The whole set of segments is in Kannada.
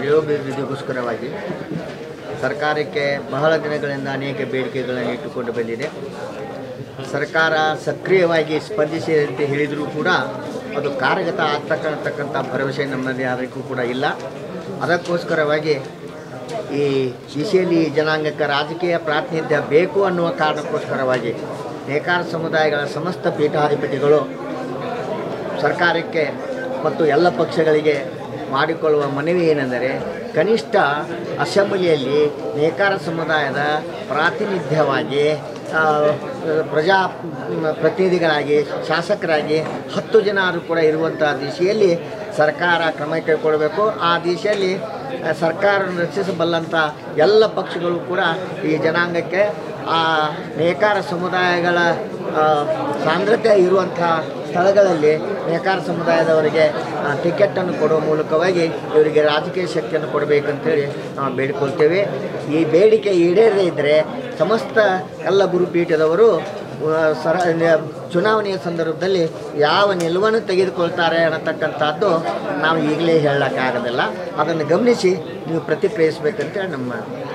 ಶ್ರೇಯೋಭಿವೃದ್ಧಿಗೋಸ್ಕರವಾಗಿ ಸರ್ಕಾರಕ್ಕೆ ಬಹಳ ದಿನಗಳಿಂದ ಅನೇಕ ಬೇಡಿಕೆಗಳನ್ನು ಇಟ್ಟುಕೊಂಡು ಬಂದಿದೆ ಸರ್ಕಾರ ಸಕ್ರಿಯವಾಗಿ ಸ್ಪಂದಿಸಿ ಅಂತ ಹೇಳಿದರೂ ಕೂಡ ಅದು ಕಾರ್ಯಗತ ಆಗ್ತಕ್ಕಂತಕ್ಕಂಥ ಭರವಸೆ ನಮ್ಮಲ್ಲಿ ಯಾರಿಗೂ ಕೂಡ ಇಲ್ಲ ಅದಕ್ಕೋಸ್ಕರವಾಗಿ ಈ ದಿಶೆಯಲ್ಲಿ ಜನಾಂಗಕ್ಕೆ ರಾಜಕೀಯ ಪ್ರಾತಿನಿಧ್ಯ ಬೇಕು ಅನ್ನುವ ಕಾರಣಕ್ಕೋಸ್ಕರವಾಗಿ ನೇಕಾರ ಸಮುದಾಯಗಳ ಸಮಸ್ತ ಪೀಠಾಧಿಪತಿಗಳು ಸರ್ಕಾರಕ್ಕೆ ಮತ್ತು ಎಲ್ಲ ಪಕ್ಷಗಳಿಗೆ ಮಾಡಿಕೊಳ್ಳುವ ಮನವಿ ಏನೆಂದರೆ ಕನಿಷ್ಠ ಅಸೆಂಬ್ಲಿಯಲ್ಲಿ ನೇಕಾರ ಸಮುದಾಯದ ಪ್ರಾತಿನಿಧ್ಯವಾಗಿ ಆ, ಪ್ರಜಾ ಮ್, ಪ್ರತಿನಿಧಿಗಳಾಗಿ ಶಾಸಕರಾಗಿ ಹತ್ತು ಜನ ಆದರೂ ಕೂಡ ಇರುವಂಥ ದಿಶೆಯಲ್ಲಿ ಸರ್ಕಾರ ಕ್ರಮ ಕೈಗೊಳ್ಳಬೇಕು ಆ ದಿಶೆಯಲ್ಲಿ ಆ, ಸರ್ಕಾರ ರಚಿಸಬಲ್ಲಂಥ ಎಲ್ಲ ಪಕ್ಷಗಳು ಕೂಡ ಈ ಜನಾಂಗಕ್ಕೆ ಆ ನೇಕಾರ ಸಮುದಾಯಗಳ ಆ, ಸಾಂದ್ರತೆ ಇರುವಂಥ ಸ್ಥಳಗಳಲ್ಲಿ ನೇಕಾರ ಸಮುದಾಯದವರಿಗೆ ಆ, ಟಿಕೆಟನ್ನು ಕೊಡುವ ಮೂಲಕವಾಗಿ ಇವರಿಗೆ ರಾಜಕೀಯ ಶಕ್ತಿಯನ್ನು ಕೊಡಬೇಕಂತೇಳಿ ನಾವು ಬೇಡಿಕೊಳ್ತೇವೆ ಈ ಬೇಡಿಕೆ ಈಡೇರದೇ ಇದ್ದರೆ ಸಮಸ್ತ ಎಲ್ಲ ಗುರುಪೀಠದವರು ಆ, ಸರ ನ- ಚುನಾವಣೆಯ ಸಂದರ್ಭದಲ್ಲಿ ಯಾವ ನಿಲುವನ್ನು ತೆಗೆದುಕೊಳ್ತಾರೆ ಅನ್ನತಕ್ಕಂಥದ್ದು ನಾವು ಈಗಲೇ ಹೇಳೋಕ್ಕಾಗೋದಿಲ್ಲ ಅದನ್ನು ಗಮನಿಸಿ ನೀವು ಪ್ರತಿಕ್ರಿಯಿಸಬೇಕಂತೇಳಿ ನಮ್ಮ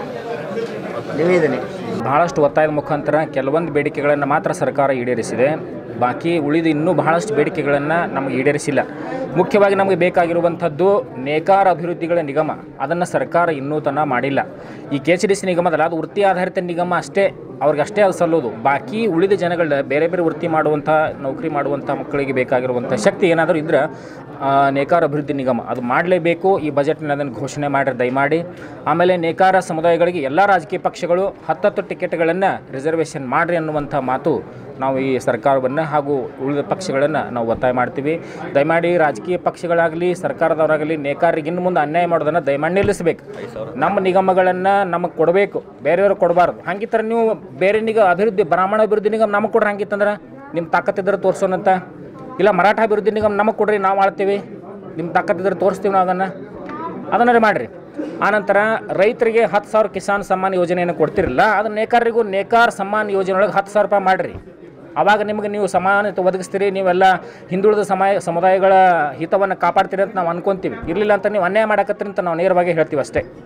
ನಿವೇದನೆ ಬಹಳಷ್ಟು ಒತ್ತಾಯದ ಮುಖಾಂತರ ಕೆಲವೊಂದು ಬೇಡಿಕೆಗಳನ್ನು ಮಾತ್ರ ಸರ್ಕಾರ ಈಡೇರಿಸಿದೆ ಬಾಕಿ ಉಳಿದ ಇನ್ನೂ ಬಹಳಷ್ಟು ಬೇಡಿಕೆಗಳನ್ನು ನಮಗೆ ಈಡೇರಿಸಿಲ್ಲ ಮುಖ್ಯವಾಗಿ ನಮಗೆ ಬೇಕಾಗಿರುವಂಥದ್ದು ನೇಕಾರ ಅಭಿವೃದ್ಧಿಗಳ ನಿಗಮ ಅದನ್ನು ಸರ್ಕಾರ ಇನ್ನೂ ತನಕ ಮಾಡಿಲ್ಲ ಈ ಕೆ ಸಿ ಡಿ ಸಿ ನಿಗಮದಲ್ಲ ಅದು ವೃತ್ತಿ ಆಧಾರಿತ ನಿಗಮ ಅಷ್ಟೇ ಅವ್ರಿಗೆ ಅಷ್ಟೇ ಅದು ಸಲ್ಲೋದು ಬಾಕಿ ಉಳಿದ ಜನಗಳ ಬೇರೆ ಬೇರೆ ವೃತ್ತಿ ಮಾಡುವಂಥ ನೌಕರಿ ಮಾಡುವಂಥ ಮಕ್ಕಳಿಗೆ ಬೇಕಾಗಿರುವಂಥ ಶಕ್ತಿ ಏನಾದರೂ ಇದ್ರೆ ಆ, ನೇಕಾರ ಅಭಿವೃದ್ಧಿ ನಿಗಮ ಅದು ಮಾಡಲೇಬೇಕು ಈ ಬಜೆಟ್ನ ಅದನ್ನು ಘೋಷಣೆ ಮಾಡಿರಿ ದಯಮಾಡಿ ಆಮೇಲೆ ನೇಕಾರ ಸಮುದಾಯಗಳಿಗೆ ಎಲ್ಲ ರಾಜಕೀಯ ಪಕ್ಷಗಳು ಹತ್ತತ್ತು ಟಿಕೆಟ್ಗಳನ್ನು ರಿಸರ್ವೇಷನ್ ಮಾಡಿರಿ ಅನ್ನುವಂಥ ಮಾತು ನಾವು ಈ ಸರ್ಕಾರವನ್ನು ಹಾಗೂ ಉಳಿದ ಪಕ್ಷಗಳನ್ನು ನಾವು ಒತ್ತಾಯ ಮಾಡ್ತೀವಿ ದಯಮಾಡಿ ರಾಜಕೀಯ ಪಕ್ಷಗಳಾಗಲಿ ಸರ್ಕಾರದವರಾಗಲಿ ನೇಕಾರರಿಗೆ ಇನ್ನು ಮುಂದೆ ಅನ್ಯಾಯ ಮಾಡೋದನ್ನು ದಯಮಾಡಿ ನಿಲ್ಲಿಸಬೇಕು ನಮ್ಮ ನಿಗಮಗಳನ್ನು ನಮಗೆ ಕೊಡಬೇಕು ಬೇರೆಯವ್ರಿಗೆ ಕೊಡಬಾರ್ದು ಹಂಗಿತ್ತರ ನೀವು ಬೇರೆ ನಿಗ ಅಭಿವೃದ್ಧಿ ಬ್ರಾಹ್ಮಣ ಅಭಿವೃದ್ಧಿ ನಿಗಮ ನಮಗೆ ಕೊಡ್ರಿ ಹಂಗಿತ್ತಂದ್ರೆ ನಿಮ್ಮ ತಾಕತ್ತಿದ್ರೆ ತೋರಿಸೋಣಂತ ಇಲ್ಲ ಮರಾಠ ಅಭಿವೃದ್ಧಿ ನಿಗಮ ನಮಗೆ ಕೊಡ್ರಿ ನಾವು ಆಳ್ತೀವಿ ನಿಮ್ಮ ತಾಕತ್ತಿದ್ರೆ ತೋರಿಸ್ತೀವಿ ನಾವು ಅದನ್ನು ಅದನ್ನೇ ಮಾಡಿರಿ ಆನಂತರ ರೈತರಿಗೆ ಹತ್ತು ಸಾವಿರ ಕಿಸಾನ್ ಸಮ್ಮಾನ್ ಯೋಜನೆಯನ್ನು ಕೊಡ್ತಿರಲ್ಲ ಅದನ್ನ ನೇಕಾರರಿಗೂ ನೇಕಾರ ಸಮ್ಮಾನ್ ಯೋಜನೆ ಒಳಗೆ ಹತ್ತು ಸಾವಿರ ರೂಪಾಯಿ ಮಾಡಿರಿ ಆವಾಗ ನಿಮಗೆ ನೀವು ಸಮಾನತೆ ಒದಗಿಸ್ತೀರಿ ನೀವೆಲ್ಲ ಹಿಂದುಳಿದ ಸಮಾಯ ಸಮುದಾಯಗಳ ಹಿತವನ್ನು ಕಾಪಾಡ್ತೀರಿ ಅಂತ ನಾವು ಅನ್ಕೊಂತೀವಿ ಇರಲಿಲ್ಲ ಅಂತ ನೀವು ಅನ್ಯಾಯ ಮಾಡಕತ್ತೀರಿ ಅಂತ ನಾವು ನೇರವಾಗಿ ಹೇಳ್ತೀವಿ ಅಷ್ಟೇ